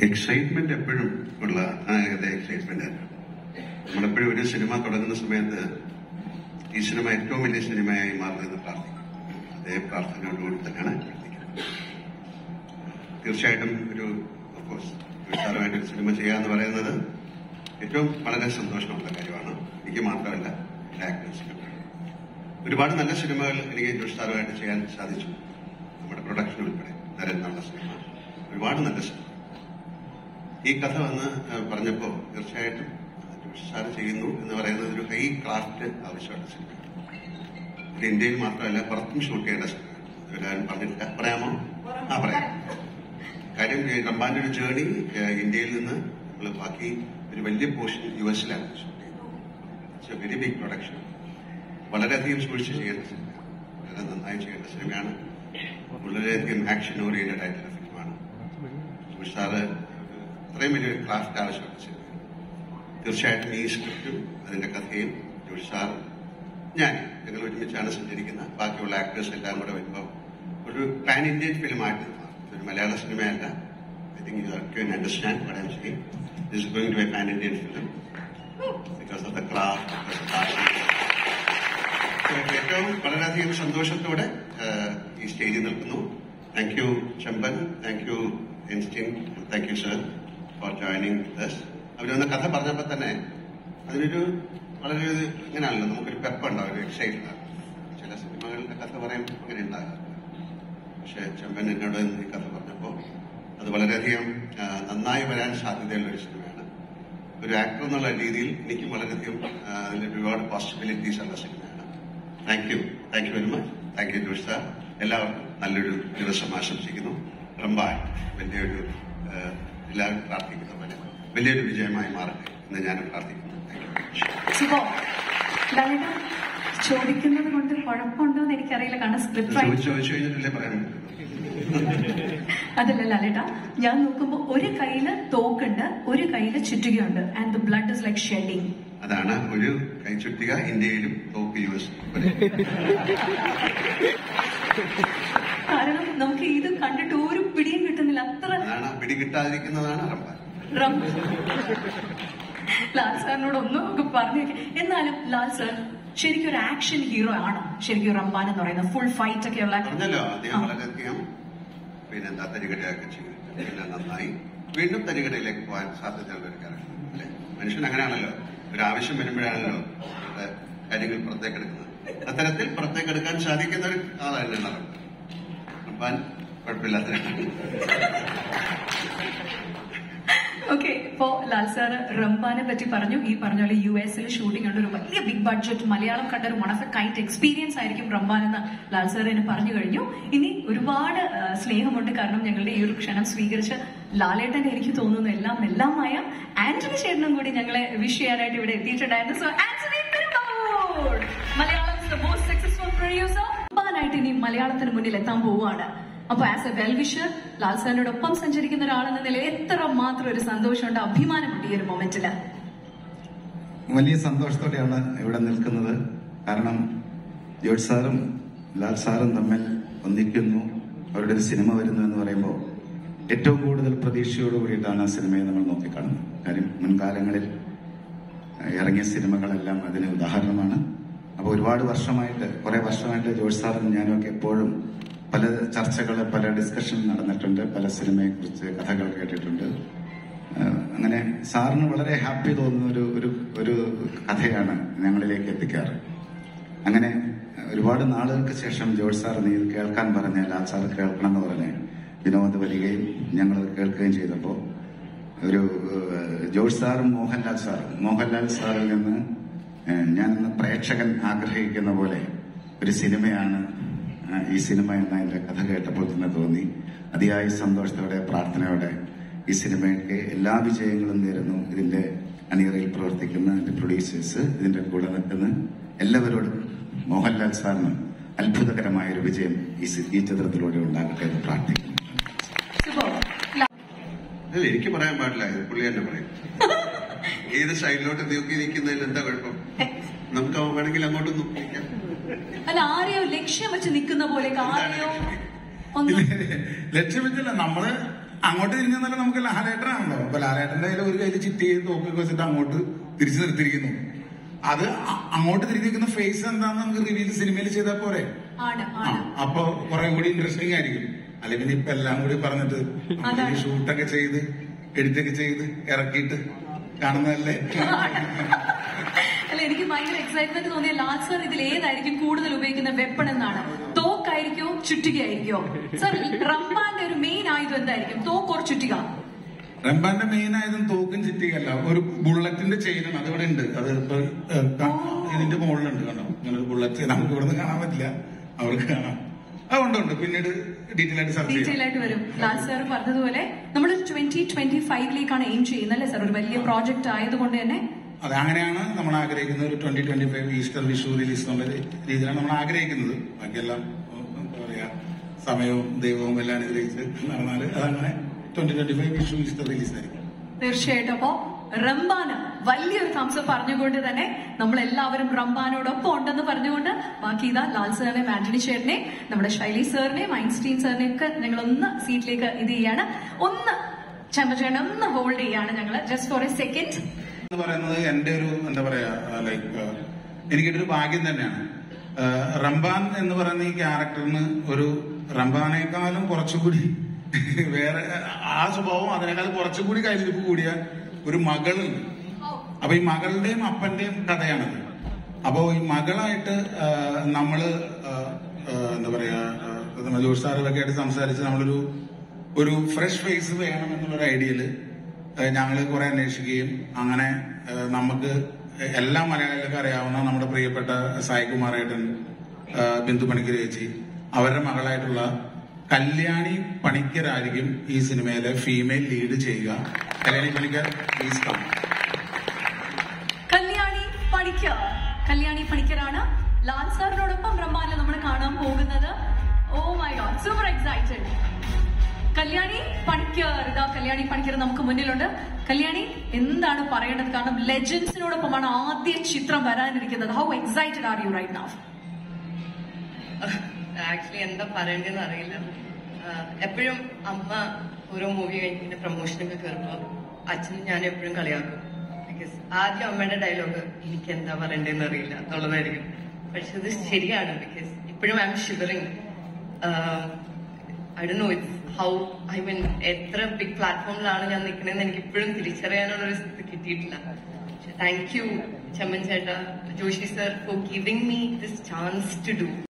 Excitement എപ്പോഴും ഉള്ള ആ, ഇത് എക്സൈറ്റ്മെന്റ് നമ്മളെപ്പോഴും ഒരു സിനിമ തുടങ്ങുന്ന സമയത്ത് ഈ സിനിമ ഏറ്റവും വലിയ സിനിമയായി മാറുന്നതെന്ന് പ്രാർത്ഥിക്കും അതേ പ്രാർത്ഥനയോടുകൂടി തന്നെയാണ് പ്രവർത്തിക്കുന്നത് തീർച്ചയായിട്ടും ഒരു ഓഫ്കോഴ്സ് സാറുമായിട്ട് ഒരു സിനിമ ചെയ്യുക എന്ന് പറയുന്നത് ഏറ്റവും വളരെ സന്തോഷമുള്ള കാര്യമാണ് എനിക്ക് മാത്രമല്ല എല്ലാ ആക്ടേഴ്സിനും ഒരുപാട് നല്ല സിനിമകൾ എനിക്ക് ജോഷ് സാറുമായിട്ട് ചെയ്യാൻ സാധിച്ചു നമ്മുടെ പ്രൊഡക്ഷൻ ഉൾപ്പെടെ നരൻ എന്നുള്ള സിനിമ ഒരുപാട് നല്ല സിനിമ ഈ കഥ വന്ന് ഏഹ്, പറഞ്ഞപ്പോ തീർച്ചയായിട്ടും ജോഷ് സാറ് ചെയ്യുന്നു എന്ന് പറയുന്നത് ഒരു ഹൈ ക്രാഫ്റ്റ് ആവശ്യമുള്ള സിനിമ ഇത് ഇന്ത്യയിൽ മാത്രമല്ല പുറത്തും ഷൂട്ട് ചെയ്യേണ്ട സിനിമ ഇവരാരും പറഞ്ഞിട്ടില്ല പറയാമോ ആ പറയാം കാര്യം ഈ റംബാന്റെ ഒരു ജേണി ഇന്ത്യയിൽ നിന്ന് നമ്മൾ ബാക്കി ഒരു വലിയ പോർഷൻ യു എസിലാണ് ഷൂട്ട് ചെയ്യുന്നത് it's a very big production വളരെയധികം സൂക്ഷിച്ച് ചെയ്യേണ്ട സിനിമയാണ് വളരെ നന്നായി ചെയ്യേണ്ട സിനിമയാണ് വളരെയധികം ആക്ഷൻ ഓറിയന്റഡ് ആയിട്ടുള്ള ഫിലിമാണ് ജോഷ് സാറ് അത്രയും വലിയൊരു ക്രാഫ്റ്റ് ആവശ്യമുള്ള സിനിമയാണ് തീർച്ചയായിട്ടും ഈ സ്ക്രിപ്റ്റും അതിന്റെ കഥയും ജോഷ് സാർ ഞാൻ ഞങ്ങൾ ഒരുമിച്ചാണ് സഞ്ചരിക്കുന്നത് ബാക്കിയുള്ള ആക്ടേഴ്സ് എല്ലാം കൂടെ വരുമ്പോൾ ഒരു പാൻ ഇന്ത്യൻ ഫിലിം ആയിട്ട് മാറും. ഒരു മലയാള സിനിമയല്ല I think you can understand what I'm saying. This is going to be a pan Indian film because of the craft, because of the passion. ഏറ്റവും വളരെയധികം സന്തോഷത്തോടെ ഏഹ്, ഈ സ്റ്റേജിൽ നിൽക്കുന്നു thank you Chemban thank you ഇൻസ്റ്റിൻ thank you sir for joining this അവരൊന്ന് കഥ പറഞ്ഞപ്പോൾ തന്നെ അതിനൊരു വളരെ ഒരു ഇങ്ങനെയാണല്ലോ നമുക്കൊരു പെപ്പുണ്ടാവും ഒരു എക്സൈറ്റഡ് ചില സിനിമകളുടെ കഥ പറയുമ്പോൾ അങ്ങനെ ഉണ്ടാകാറില്ല പക്ഷെ ചെമ്പൻ എന്നോട് ഈ കഥ പറഞ്ഞപ്പോൾ അത് വളരെയധികം ആ, നന്നായി വരാൻ സാധ്യതയുള്ള ഒരു സിനിമയാണ് ഒരു ആക്ടർ എന്നുള്ള രീതിയിൽ എനിക്കും വളരെയധികം ആ, അതിൽ ഒരുപാട് പോസിബിലിറ്റീസ് ഉള്ള സിനിമയാണ് thank you thank you very much thank you Josh sir എല്ലാവർക്കും നല്ലൊരു ദിവസം ആശംസിക്കുന്നു റംബാൻ വലിയൊരു ആ, എല്ലാവരും പ്രാർത്ഥിക്കുന്ന പോലെ വലിയൊരു വിജയമായി മാറട്ടെ എന്ന് ഞാനും പ്രാർത്ഥിക്കുന്നു thank you very much Shubho Lalitha ചോദിക്കുന്നത് കൊണ്ട് കുഴപ്പമുണ്ടോ എന്ന് എനിക്കറിയില്ല കാരണം സ്ക്രിപ്റ്റ് ചോദിച്ചു ചോദിച്ചു കഴിഞ്ഞിട്ടല്ലേ പറയാൻ പറ്റുള്ളൂ അതല്ല ലളിത ഞാൻ നോക്കുമ്പോ ഒരു കയ്യില് തോക്കുണ്ട് ഒരു കയ്യില് ചുറ്റുകയുണ്ട് and the blood is like shedding അതാണ് ഒരു കൈച്ചുട്ടിക ഇന്ത്യയിലും തോക്ക് യു എസ് കാരണം നമുക്ക് ഇത് കണ്ടിട്ട് ഒരു പിടിയും കിട്ടുന്നില്ല അത്ര അതാണ് പിടി കിട്ടാതിരിക്കുന്നതാണ് റംബാൻ റം ലാൽ സാറിനോട് ഒന്നും നമുക്ക് പറഞ്ഞു എന്നാലും ലാൽ സാർ ശരിക്കും ഒരു ആക്ഷൻ ഹീറോ ആണോ ശരിക്കും റംബാൻ എന്ന് പറയുന്നത് ഫുൾ ഫൈറ്റ് ഒക്കെ ഉള്ള പറഞ്ഞല്ലോ അദ്ദേഹം വളരെയധികം പിന്നെ എന്താ തരികടയൊക്കെ ചെയ്തു പിന്നെ നന്നായി വീണ്ടും തരികടയിലേക്ക് പോകാൻ സാധ്യതയുള്ള ഒരു കാര്യം അല്ലെ മനുഷ്യൻ അങ്ങനെയാണല്ലോ ഒരു ആവശ്യം വരുമ്പോഴാണല്ലോ അവരുടെ കാര്യങ്ങൾ പുറത്തേക്കെടുക്കുന്നത് അത്തരത്തിൽ പുറത്തേക്കെടുക്കാൻ സാധിക്കുന്ന ഒരു ആളാണ് റംബാൻ റംബാൻ കുഴപ്പമില്ലാത്തവരാണ് ഓക്കെ ഇപ്പോ ലാൽ സാറ് റംബാനെ പറ്റി പറഞ്ഞു ഈ പറഞ്ഞ പോലെ യു എസിൽ ഷൂട്ടിംഗ് ഉണ്ട് ഒരു വലിയ ബിഗ് ബഡ്ജറ്റ് മലയാളം കണ്ട ഒരു one of a kind experience ആയിരിക്കും റംബാൻ എന്ന് ലാൽ സാറിന് പറഞ്ഞു കഴിഞ്ഞു ഇനി ഒരുപാട് ആ, സ്നേഹമുണ്ട് കാരണം ഞങ്ങളുടെ ഈ ഒരു ക്ഷണം സ്വീകരിച്ച് ലാലേട്ടൻ എനിക്ക് തോന്നുന്നു എല്ലാം എല്ലാമായ ആന്റണി ചേട്ടനും കൂടി ഞങ്ങളെ വിഷ് ചെയ്യാനായിട്ട് ഇവിടെ എത്തിയിട്ടുണ്ടായിരുന്നു so Antony Perumbavoor Malayalam most successful producer റംബാനായിട്ട് ഇനി മലയാളത്തിന് മുന്നിൽ എത്താൻ പോവുകയാണ് അപ്പൊ ആസ് എ വെൽവിഷർ ലാൽ സാറിനോടൊപ്പം സഞ്ചരിക്കുന്ന ഒരാളെന്ന നിലയിൽ എത്ര മാത്രം ഒരു സന്തോഷമുണ്ട് അഭിമാനമുണ്ട് ഈ ഒരു മൊമെന്റില് വലിയ സന്തോഷത്തോടെയാണ് ഇവിടെ നിൽക്കുന്നത് കാരണം ജോർജ് സാറും ലാൽ സാറും തമ്മിൽ ഒന്നിക്കുന്നു അവരുടെ ഒരു സിനിമ വരുന്നു എന്ന് പറയുമ്പോൾ ഏറ്റവും കൂടുതൽ പ്രതീക്ഷയോട് കൂടിയിട്ടാണ് ആ സിനിമയെ നമ്മൾ നോക്കിക്കാണുന്നത് കാര്യം മുൻകാലങ്ങളിൽ ഏഹ്, ഇറങ്ങിയ സിനിമകളെല്ലാം അതിന് ഉദാഹരണമാണ് അപ്പോൾ ഒരുപാട് വർഷമായിട്ട് കുറെ വർഷമായിട്ട് ജോർജ് സാറും ഞാനും ഒക്കെ എപ്പോഴും പല ചർച്ചകൾ പല ഡിസ്കഷൻ നടന്നിട്ടുണ്ട് പല സിനിമയെ കുറിച്ച് കഥകൾ കേട്ടിട്ടുണ്ട് ഏഹ്, അങ്ങനെ സാറിന് വളരെ ഹാപ്പി തോന്നുന്ന ഒരു ഒരു ഒരു കഥയാണ് ഞങ്ങളിലേക്ക് എത്തിക്കാറ് അങ്ങനെ ഒരുപാട് നാളുകൾക്ക് ശേഷം ജോർജ് സാർ നീ ഇത് കേൾക്കാൻ പറഞ്ഞാൽ ആ സാർ കേൾക്കണം എന്ന് പറഞ്ഞ് വിനോദ് വരികയും ഞങ്ങൾ കേൾക്കുകയും ചെയ്തപ്പോൾ ഒരു ഏഹ്, ജോർജ് സാറും മോഹൻലാൽ സാറും മോഹൻലാൽ സാറിൽ നിന്ന് ഏഹ്, ഞാൻ ഇന്ന് പ്രേക്ഷകൻ ആഗ്രഹിക്കുന്ന പോലെ ഒരു സിനിമയാണ് ഏഹ്, ഈ സിനിമ എന്ന എന്റെ കഥ കേട്ടപ്പോൾ തന്നെ തോന്നി അതിയായ സന്തോഷത്തോടെ പ്രാർത്ഥനയോടെ ഈ സിനിമയ്ക്ക് എല്ലാ വിജയങ്ങളും നേരുന്നു ഇതിന്റെ അണിയറയിൽ പ്രവർത്തിക്കുന്ന എന്റെ പ്രൊഡ്യൂസേഴ്സ് ഇതിന്റെ കൂടെ നിൽക്കുന്ന എല്ലാവരോടും മോഹൻലാൽ സാറിന് അത്ഭുതകരമായ ഒരു വിജയം ഈ സി- ഈ ചിത്രത്തിലൂടെ ഉണ്ടാകട്ടെ എന്ന് പ്രാർത്ഥിക്കുന്നു ശുഭോ ലാ- അല്ല എനിക്ക് പറയാൻ പാടില്ല ഇത് പുള്ളി തന്നെ പറയും ഏത് സൈഡിലോട്ട് നോക്കി നിൽക്കുന്നതിന് എന്താ കുഴപ്പം നമുക്ക് അവൻ വേണമെങ്കിൽ അങ്ങോട്ട് നോക്കിക്കാം അല്ല ആരെയോ ലക്ഷ്യം വെച്ച് നിൽക്കുന്ന പോലെ ആരെയോ ഒന്ന് ലക്ഷ്യം വെച്ചില്ല നമ്മള് അങ്ങോട്ട് തിരിഞ്ഞാൽ നമുക്ക് ലാലേട്ടനാണല്ലോ അപ്പൊ ലാലേട്ടന്റെ കയ്യിൽ ഒരു കയ്യിൽ ചിട്ടി തോക്കൊക്കെ വെച്ചിട്ട് അങ്ങോട്ട് തിരിച്ചു നിർത്തിയിരിക്കുന്നു അത് അ- അങ്ങോട്ട് തിരിഞ്ഞിരിക്കുന്ന ഫേസ് എന്താന്ന് നമുക്ക് റിവീൽ സിനിമയിൽ ചെയ്താൽ പോരെ ആണ് ആ, ആണ് അപ്പൊ കുറെ കൂടി ഇൻട്രസ്റ്റിംഗ് ആയിരിക്കും അല്ലെങ്കിൽ പിന്നെ ഇപ്പൊ എല്ലാം കൂടി പറഞ്ഞിട്ട് അതാണ്. ഷൂട്ടൊക്കെ ചെയ്ത് എഡിറ്റൊക്കെ ചെയ്ത് ഇറക്കിയിട്ട് കാണുന്നതല്ലേ അല്ല എനിക്ക് ഭയങ്കര എക്സൈറ്റ്മെന്റ് തോന്നിയ ലാൽ സർ ഇതിൽ ഏതായിരിക്കും കൂടുതൽ ഉപയോഗിക്കുന്ന വെപ്പൺ എന്നാണ് തോക്കായിരിക്കോ ചുറ്റികയായിരിക്കോ സർ റംബാന്റെ ഒരു മെയിൻ ആയുധം എന്തായിരിക്കും തോക്ക് ഓർ ചുറ്റിക റംബാന്റെ മെയിൻ ആയതും തോക്കും ചിറ്റിയല്ല ഒരു ബുള്ളറ്റിന്റെ ചെയിനാണ് അതിവിടെ ഉണ്ട് അത് ഇപ്പൊ ഏഹ്, ക- ഇതിന്റെ മുകളിലുണ്ട് കണ്ടോ ഇങ്ങനെ ഒരു ബുള്ളറ്റ് നമുക്ക് ഇവിടുന്ന് കാണാൻ പറ്റില്ല അവർക്ക് കാണാം അതുകൊണ്ട് ഉണ്ട് പിന്നീട് ഡീറ്റെയിൽ ആയിട്ട് സെർച്ച് ഡീറ്റെയിൽ ചെയ്യാം ആയിട്ട് വരും ലാൽ സാർ പറഞ്ഞതുപോലെ നമ്മൾ ട്വന്റി ട്വന്റി ഫൈവിലേക്കാണ് എയിം ചെയ്യുന്നത് അല്ലേ സാർ ഒരു വലിയ പ്രോജക്റ്റ് ആയതുകൊണ്ട് തന്നെ അതെ അങ്ങനെയാണ് നമ്മൾ ആഗ്രഹിക്കുന്നത് ഒരു twenty twenty five Easter Vishu release എന്നുള്ള ഒരു രീതിയിലാണ് നമ്മൾ ആഗ്രഹിക്കുന്നത് ബാക്കിയെല്ലാം ഉം, എന്താ പറയാ സമയവും ദൈവവും എല്ലാം അനുഗ്രഹിച്ച് നടന്നാൽ അതങ്ങനെ twenty twenty five Vishu Easter release ആയിരിക്കും തീർച്ചയായിട്ടും അപ്പോ റംബാന് വലിയൊരു തംസ് പറഞ്ഞുകൊണ്ട് തന്നെ നമ്മൾ എല്ലാവരും റംബാനോടൊപ്പം ഉണ്ടെന്ന് പറഞ്ഞുകൊണ്ട് ബാക്കി ഇതാ ലാൽ സാറിനെയും ആന്റണി ചേട്ടനെ നമ്മുടെ ശൈലി സാറിനെയും ഐൻസ്റ്റീൻ സാറിനെയും ഒക്കെ ഞങ്ങളൊന്ന് സീറ്റിലേക്ക് ഇത് ചെയ്യാണ് ഒന്ന് ചെമ്മചേട്ടൻ ഒന്ന് ഹോൾഡ് ചെയ്യാണ് ഞങ്ങള് ജസ്റ്റ് ഫോർ എ സെക്കൻഡ് എന്ന് പറയുന്നത് എന്റെ ഒരു എന്താ പറയാ ലൈക്ക് എനിക്കിട്ടൊരു ഭാഗ്യം തന്നെയാണ് ആ, റംബാൻ എന്ന് പറയുന്ന ഈ ക്യാരക്ടറിന് ഒരു റംബാനേക്കാളും കുറച്ചുകൂടി വേറെ ആ സ്വഭാവം അതിനേക്കാൾ കുറച്ചുകൂടി കയ്യിലിരിപ്പ് കൂടിയ ഒരു മകളുണ്ട് അപ്പൊ ഈ മകളുടെയും അപ്പന്റെയും കഥയാണത് അപ്പോ ഈ മകളായിട്ട് ആ, നമ്മള് ആ, ആ, എന്താ പറയാ ആ, നമ്മുടെ ജോഷ് സാറൊക്കെ ആയിട്ട് സംസാരിച്ച് നമ്മളൊരു ഒരു ഫ്രഷ് ഫേസ് വേണം എന്നുള്ളൊരു ഐഡിയയില് ഞങ്ങൾ കുറെ അന്വേഷിക്കുകയും അങ്ങനെ ആ, നമുക്ക് എല്ലാ മലയാളികൾക്കും അറിയാവുന്ന നമ്മുടെ പ്രിയപ്പെട്ട സായികുമാറേട്ടൻ ആ, ബിന്ദു പണിക്കർ ചേച്ചി അവരുടെ മകളായിട്ടുള്ള കല്യാണി പണിക്കരായിരിക്കും ഈ സിനിമയിലെ ഫീമെയിൽ ലീഡ് ചെയ്യുക കല്യാണി പണിക്കർ പ്ലീസ് കം കല്യാണി പണിക്കർ കല്യാണി പണിക്കറാണ് ലാൽ സാറിനോടൊപ്പം റംബാനിൽ നമ്മൾ കാണാൻ പോകുന്നത് oh my God super excited Kalyani Panicker ഇതാ കല്യാണി പണിക്കർ നമുക്ക് മുന്നിലുണ്ട് കല്യാണി എന്താണ് പറയേണ്ടത് കാരണം ലെജൻസിനോടൊപ്പമാണ് ആദ്യ ചിത്രം വരാനിരിക്കുന്നത് how excited are you right now actually എന്താ പറയേണ്ടതെന്ന് അറിയില്ല എപ്പോഴും അമ്മ ഓരോ മൂവി കഴിഞ്ഞിട്ട് പ്രൊമോഷനൊക്കെ കയറുമ്പോ അച്ഛനും ഞാൻ എപ്പോഴും കളിയാക്കും ബിക്കോസ് ആദ്യം അമ്മയുടെ ഡയലോഗ് എനിക്ക് എന്താ പറയേണ്ടതെന്ന് അറിയില്ല എന്നുള്ളതായിരിക്കും പക്ഷെ ഇത് ശരിയാണ് ബിക്കോസ് ഇപ്പോഴും ഐ എം ഷിവറിങ് ഐ ഡോ know it's how I mean എത്ര ബിഗ് പ്ലാറ്റ്ഫോമിലാണ് ഞാൻ നിൽക്കണമെന്ന് എനിക്ക് ഇപ്പോഴും തിരിച്ചറിയാനുള്ള ഒരു ഇത് കിട്ടിയിട്ടില്ല താങ്ക് യു ചെമ്മൻ ചേട്ടാ Joshiy sir for giving me this chance to do